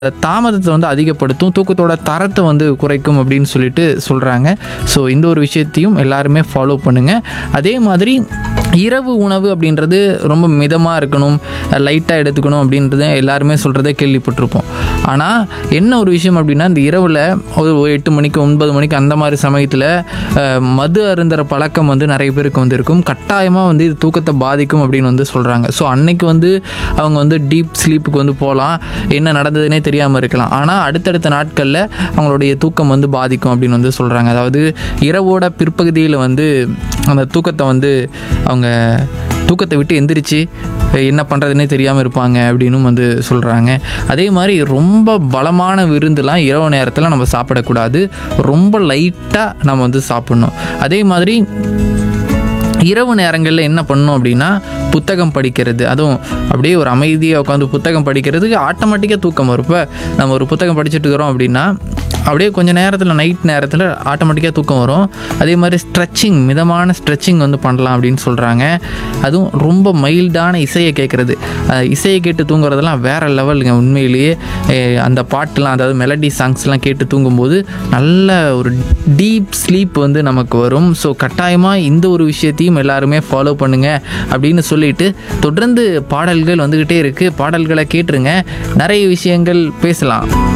தாமதத்தை வந்து அதிகப்படுத்தும் தூக்கத்தோட தரத்தை வந்து குறைக்கும் அப்படின்னு சொல்லிட்டு சொல்கிறாங்க ஸோ இந்த ஒரு விஷயத்தையும் எல்லாருமே ஃபாலோ பண்ணுங்கள் அதே மாதிரி இரவு உணவு அப்படின்றது ரொம்ப மிதமாக இருக்கணும் லைட்டாக எடுத்துக்கணும் அப்படின்றத எல்லாருமே சொல்கிறத கேள்விப்பட்டிருப்போம் ஆனால் என்ன ஒரு விஷயம் அப்படின்னா இந்த இரவில் ஒரு ஒரு எட்டு மணிக்கு ஒன்பது மணிக்கு அந்த மாதிரி சமயத்தில் அஹ், மது அருந்துற பழக்கம் வந்து நிறைய பேருக்கு வந்து இருக்கும் கட்டாயமாக வந்து இது தூக்கத்தை பாதிக்கும் அப்படின்னு வந்து சொல்கிறாங்க ஸோ அன்னைக்கு வந்து அவங்க வந்து டீப் ஸ்லீப்புக்கு வந்து போகலாம் என்ன நடந்ததுனே தெரியாமல் இருக்கலாம் ஆனால் அடுத்தடுத்த நாட்களில் அவங்களுடைய தூக்கம் வந்து பாதிக்கும் அப்படின்னு வந்து சொல்கிறாங்க அதாவது இரவோட பிற்பகுதியில் வந்து அந்த தூக்கத்தை வந்து அவங்க தூக்கத்தை விட்டு எந்திரிச்சு என்ன பண்ணுறதுனே தெரியாமல் இருப்பாங்க அப்படின்னும் வந்து சொல்கிறாங்க அதே மாதிரி ரொம்ப பலமான விருந்துலாம் இரவு நேரத்தில் நம்ம சாப்பிடக்கூடாது ரொம்ப லைட்டாக நம்ம வந்து சாப்பிட்ணும் அதே மாதிரி இரவு நேரங்களில் என்ன பண்ணணும் அப்படின்னா புத்தகம் படிக்கிறது அதுவும் அப்படியே ஒரு அமைதியாக உட்காந்து புத்தகம் படிக்கிறதுக்கு ஆட்டோமேட்டிக்காக தூக்கம் வரும் இப்போ நம்ம ஒரு புத்தகம் படிச்சுட்டு இருக்கிறோம் அப்படின்னா அப்படியே கொஞ்சம் நேரத்தில் நைட் நேரத்தில் ஆட்டோமேட்டிக்காக தூக்கம் வரும் அதே மாதிரி ஸ்ட்ரெச்சிங் மிதமான ஸ்ட்ரெச்சிங் வந்து பண்ணலாம் அப்படின்னு சொல்கிறாங்க அதுவும் ரொம்ப மைல்டான இசையை கேட்குறது இசையை கேட்டு தூங்குறதெல்லாம் வேறு லெவலுங்க உண்மையிலேயே அஹ் அந்த பாட்டுலாம் அதாவது மெலடி சாங்ஸ்லாம் கேட்டு தூங்கும்போது நல்ல ஒரு டீப் ஸ்லீப் வந்து நமக்கு வரும் ஸோ கட்டாயமாக இந்த ஒரு விஷயத்தையும் எல்லாருமே ஃபாலோ பண்ணுங்க அப்படின்னு சொல்லிட்டு தொடர்ந்து பாடல்கள் வந்துக்கிட்டே இருக்குது பாடல்களை கேட்டுருங்க நிறைய விஷயங்கள் பேசலாம்